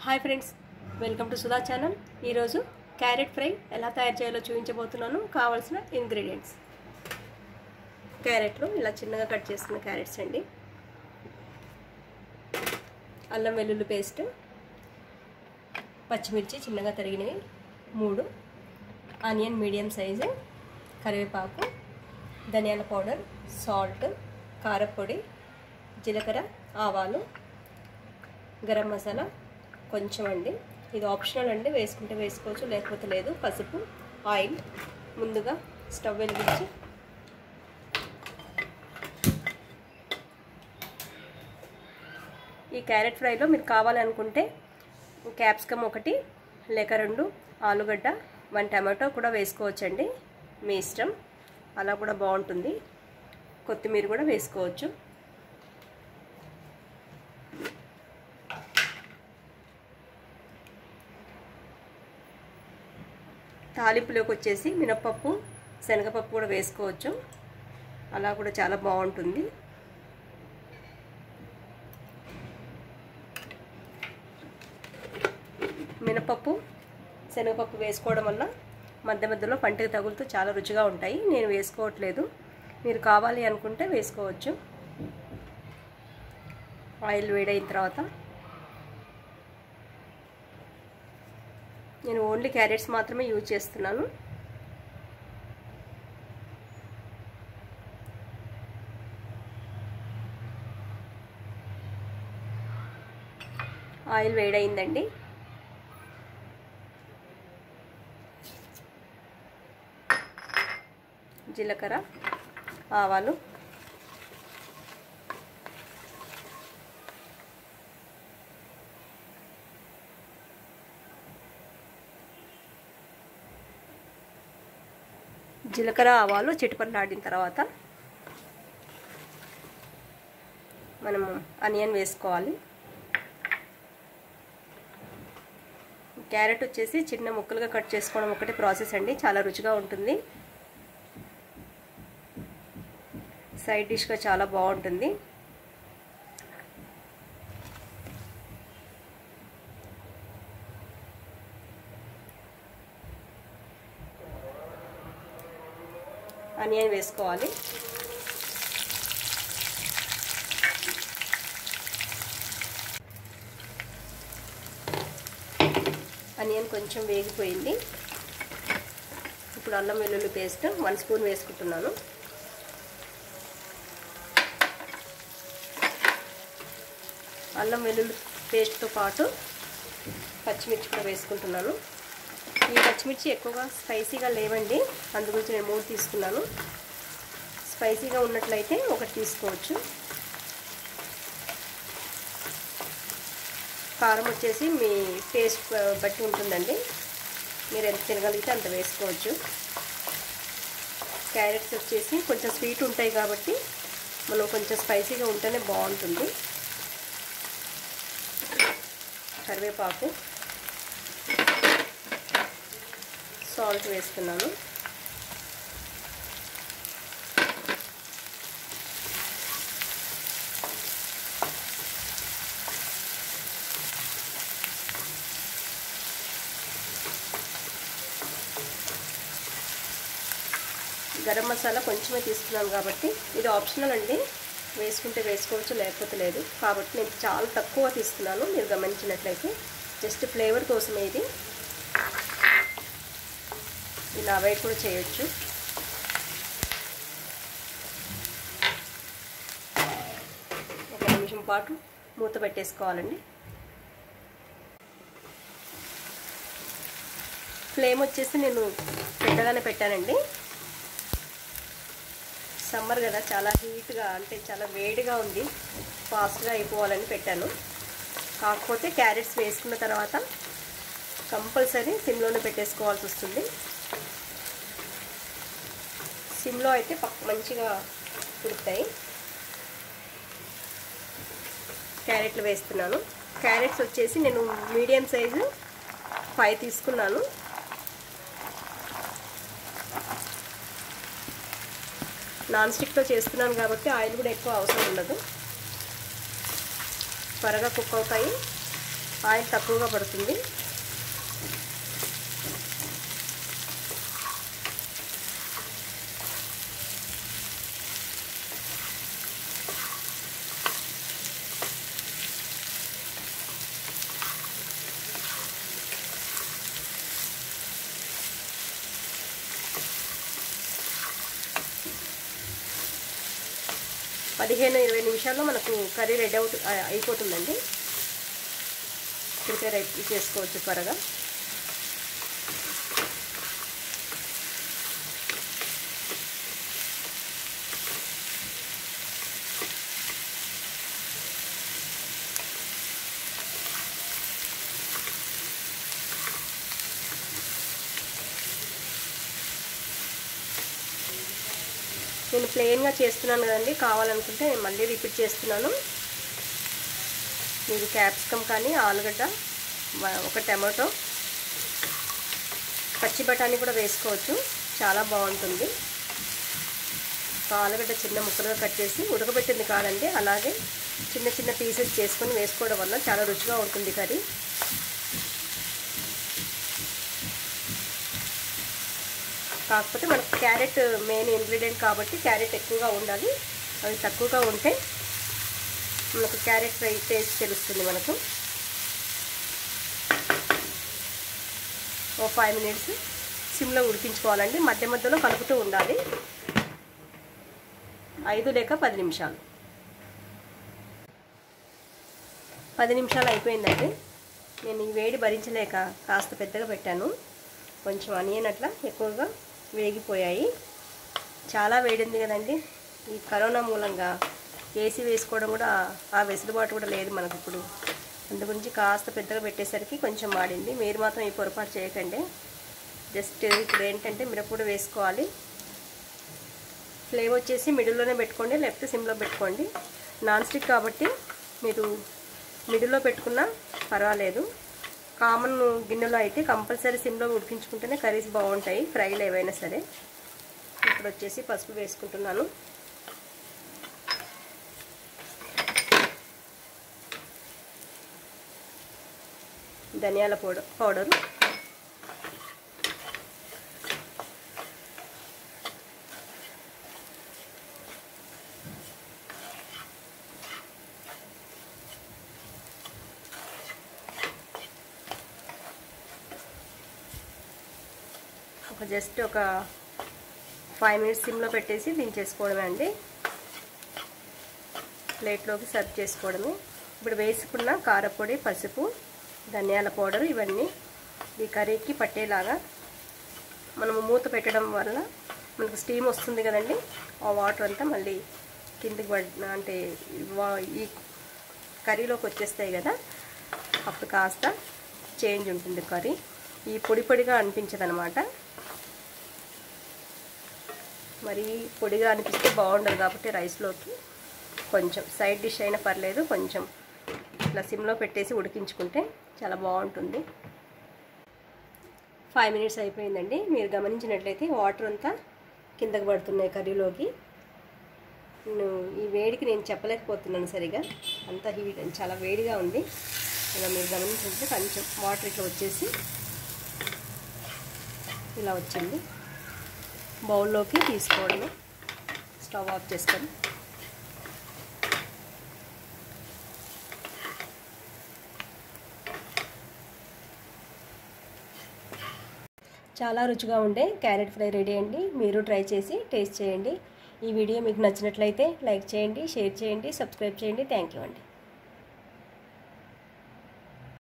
hi friends welcome to Sudha channel ఈరోజు carrot fry ఎలా తయారు చేయాలో చూపించబోతున్నాను కావాల్సిన ఇంగ్రీడియంట్స్ క్యారెట్లు ఇలా చిన్నగా కట్ చేసుకున్న క్యారెట్స్ అండి అల్లం వెల్లుల్లి పేస్ట్ పచ్చిమిర్చి చిన్నగా తరిగినవి మూడు ఆనియన్ మీడియం సైజు కరివేపాకు ధనియాల పౌడర్ సాల్ట్ కారపొడి జీలకర్ర ఆవాలు గరం మసాలా కొంచెం అండి ఇది ఆప్షనల్ అండి వేసుకుంటే వేసుకోవచ్చు లేకపోతే లేదు పసుపు ఆయిల్ ముందుగా స్టవ్ వెలిగించి ఈ క్యారెట్ ఫ్రైలో మీరు కావాలనుకుంటే క్యాప్సికమ్ ఒకటి లేక రెండు ఆలుగడ్డ వన్ టమాటో కూడా వేసుకోవచ్చండి మీ ఇష్టం అలా కూడా బాగుంటుంది కొత్తిమీర కూడా వేసుకోవచ్చు తాలింపులోకి వచ్చేసి మినప్పప్పు శనగపప్పు కూడా వేసుకోవచ్చు అలా కూడా చాలా బాగుంటుంది మినపప్పు శనగపప్పు వేసుకోవడం వల్ల మధ్య మధ్యలో పంటకు తగులుతూ చాలా రుచిగా ఉంటాయి నేను వేసుకోవట్లేదు మీరు కావాలి అనుకుంటే వేసుకోవచ్చు ఆయిల్ వేడైన తర్వాత నేను ఓన్లీ క్యారెట్స్ మాత్రమే యూజ్ చేస్తున్నాను ఆయిల్ వేడైందండి జీలకర్ర ఆవాలు జీలకర్ర ఆవాలు చిటుపట్లాడిన తర్వాత మనము అనియన్ వేసుకోవాలి క్యారెట్ వచ్చేసి చిన్న ముక్కలుగా కట్ చేసుకోవడం ఒకటి ప్రాసెస్ అండి చాలా రుచిగా ఉంటుంది సైడ్ డిష్గా చాలా బాగుంటుంది ఆనియన్ వేసుకోవాలి ఆనియన్ కొంచెం వేగిపోయింది ఇప్పుడు అల్లం వెల్లుల్లి పేస్ట్ వన్ స్పూన్ వేసుకుంటున్నాను అల్లం వెల్లుల్లి పేస్ట్తో పాటు పచ్చిమిర్చి కూడా వేసుకుంటున్నాను ఈ పచ్చిమిర్చి ఎక్కువగా స్పైసీగా లేవండి అందుగురించి నేను మూడు తీసుకున్నాను స్పైసీగా ఉన్నట్లయితే ఒకటి తీసుకోవచ్చు కారం వచ్చేసి మీ టేస్ట్ బట్టి ఉంటుందండి మీరు ఎంత తినగలిగితే అంత వేసుకోవచ్చు క్యారెట్స్ వచ్చేసి కొంచెం స్వీట్ ఉంటాయి కాబట్టి మనం కొంచెం స్పైసీగా ఉంటేనే బాగుంటుంది కరివేపాకు సాల్ట్ వేస్తున్నాను గరం మసాలా కొంచెమే తీసుకున్నాను కాబట్టి ఇది ఆప్షనల్ అండి వేసుకుంటే వేసుకోవచ్చు లేకపోతే లేదు కాబట్టి నేను చాలా తక్కువ తీసుకున్నాను మీరు గమనించినట్లయితే జస్ట్ ఫ్లేవర్ కోసమే ఇది ఇలా అవాయిడ్ కూడా చేయొచ్చు ఒక నిమిషం పాటు మూత పెట్టేసుకోవాలండి ఫ్లేమ్ వచ్చేసి నేను పెద్దగానే పెట్టానండి సమ్మర్ కదా చాలా హీట్గా అంటే చాలా వేడిగా ఉంది ఫాస్ట్గా అయిపోవాలని పెట్టాను కాకపోతే క్యారెట్స్ వేసుకున్న తర్వాత కంపల్సరీ సిమ్లోనే పెట్టేసుకోవాల్సి వస్తుంది సిమ్లో అయితే పక్క మంచిగా ఉడుకుతాయి క్యారెట్లు వేస్తున్నాను క్యారెట్స్ వచ్చేసి నేను మీడియం సైజు ఫైవ్ తీసుకున్నాను నాన్ స్టిక్తో చేస్తున్నాను కాబట్టి ఆయిల్ కూడా ఎక్కువ అవసరం ఉండదు త్వరగా కుక్ అవుతాయి ఆయిల్ తక్కువగా పడుతుంది పదిహేను ఇరవై నిమిషాల్లో మనకు కర్రీ రెడీ అవుతు అయిపోతుందండి ప్రిపేర్ అయి చేసుకోవచ్చు త్వరగా నేను ప్లెయిన్గా చేస్తున్నాను కదండి కావాలనుకుంటే నేను మళ్ళీ రిపీట్ చేస్తున్నాను మీరు క్యాప్సికమ్ కానీ ఆలుగడ్డ ఒక టమాటో పచ్చి బఠానీ కూడా వేసుకోవచ్చు చాలా బాగుంటుంది ఆలుగడ్డ చిన్న ముక్కలుగా కట్ చేసి ఉడకబెట్టింది కాదండి అలాగే చిన్న చిన్న పీసెస్ చేసుకొని వేసుకోవడం వల్ల చాలా రుచిగా ఉంటుంది కర్రీ కాకపోతే మనకు క్యారెట్ మెయిన్ ఇంగ్రీడియంట్ కాబట్టి క్యారెట్ ఎక్కువగా ఉండాలి అవి తక్కువగా ఉంటే మనకు క్యారెట్ ఫ్రై టేస్ట్ తెలుస్తుంది మనకు ఓ ఫైవ్ మినిట్స్ సిమ్లో ఉడికించుకోవాలండి మధ్య మధ్యలో కలుపుతూ ఉండాలి ఐదు లేక పది నిమిషాలు పది నిమిషాలు అయిపోయిందండి నేను ఈ వేడి భరించలేక కాస్త పెద్దగా పెట్టాను కొంచెం అనియన్ అట్లా ఎక్కువగా వేగిపోయాయి చాలా వేడింది కదండి ఈ కరోనా మూలంగా ఏసీ వేసుకోవడం కూడా ఆ వెసులుబాటు కూడా లేదు మనకు ఇప్పుడు అందు గురించి కాస్త పెద్దగా పెట్టేసరికి కొంచెం మాడింది మీరు మాత్రం ఈ పొరపాటు చేయకండి జస్ట్ ఇప్పుడు ఏంటంటే మిరపొడి వేసుకోవాలి ఫ్లేమ్ వచ్చేసి మిడిల్లోనే పెట్టుకోండి లేకపోతే సిమ్లో పెట్టుకోండి నాన్ స్టిక్ కాబట్టి మీరు మిడిల్లో పెట్టుకున్నా పర్వాలేదు కామన్ గిన్నెలో అయితే కంపల్సరీ సిమ్లో ఉడికించుకుంటేనే కర్రీస్ బాగుంటాయి ఫ్రైలు ఏవైనా సరే ఇప్పుడు వచ్చేసి పసుపు వేసుకుంటున్నాను ధనియాల పౌడర్ పౌడరు ఒక జస్ట్ ఒక ఫైవ్ మినిట్స్ సిమ్లో పెట్టేసి దించేసుకోవడమే అండి ప్లేట్లోకి సర్వ్ చేసుకోవడమే ఇప్పుడు వేసుకున్న కారపొడి పసుపు ధనియాల పౌడర్ ఇవన్నీ ఈ కర్రీకి పట్టేలాగా మనము మూత పెట్టడం వల్ల మనకు స్టీమ్ వస్తుంది కదండి ఆ వాటర్ అంతా మళ్ళీ కిందికి పడ్ అంటే ఈ కర్రీలోకి వచ్చేస్తాయి కదా అప్పుడు కాస్త చేంజ్ ఉంటుంది కర్రీ ఈ పొడి పొడిగా అనిపించదు అనమాట మరి పొడిగా అనిపిస్తే బాగుండదు కాబట్టి రైస్లోకి కొంచెం సైడ్ డిష్ అయినా పర్లేదు కొంచెం ఇట్లా సిమ్లో పెట్టేసి ఉడికించుకుంటే చాలా బాగుంటుంది ఫైవ్ మినిట్స్ అయిపోయిందండి మీరు గమనించినట్లయితే వాటర్ అంతా కిందకు పడుతున్నాయి కర్రీలోకి నేను ఈ వేడికి నేను చెప్పలేకపోతున్నాను సరిగా అంతా హీట్ చాలా వేడిగా ఉంది ఇలా మీరు గమనించినట్లయితే కొంచెం వాటర్ ఇట్లా వచ్చేసి ఇలా వచ్చింది బౌల్లోకి తీసుకోవడము స్టవ్ ఆఫ్ చేసుకొని చాలా రుచిగా ఉండే క్యారెట్ ఫ్రై రెడీ అండి మీరు ట్రై చేసి టేస్ట్ చేయండి ఈ వీడియో మీకు నచ్చినట్లయితే లైక్ చేయండి షేర్ చేయండి సబ్స్క్రైబ్ చేయండి థ్యాంక్ యూ అండి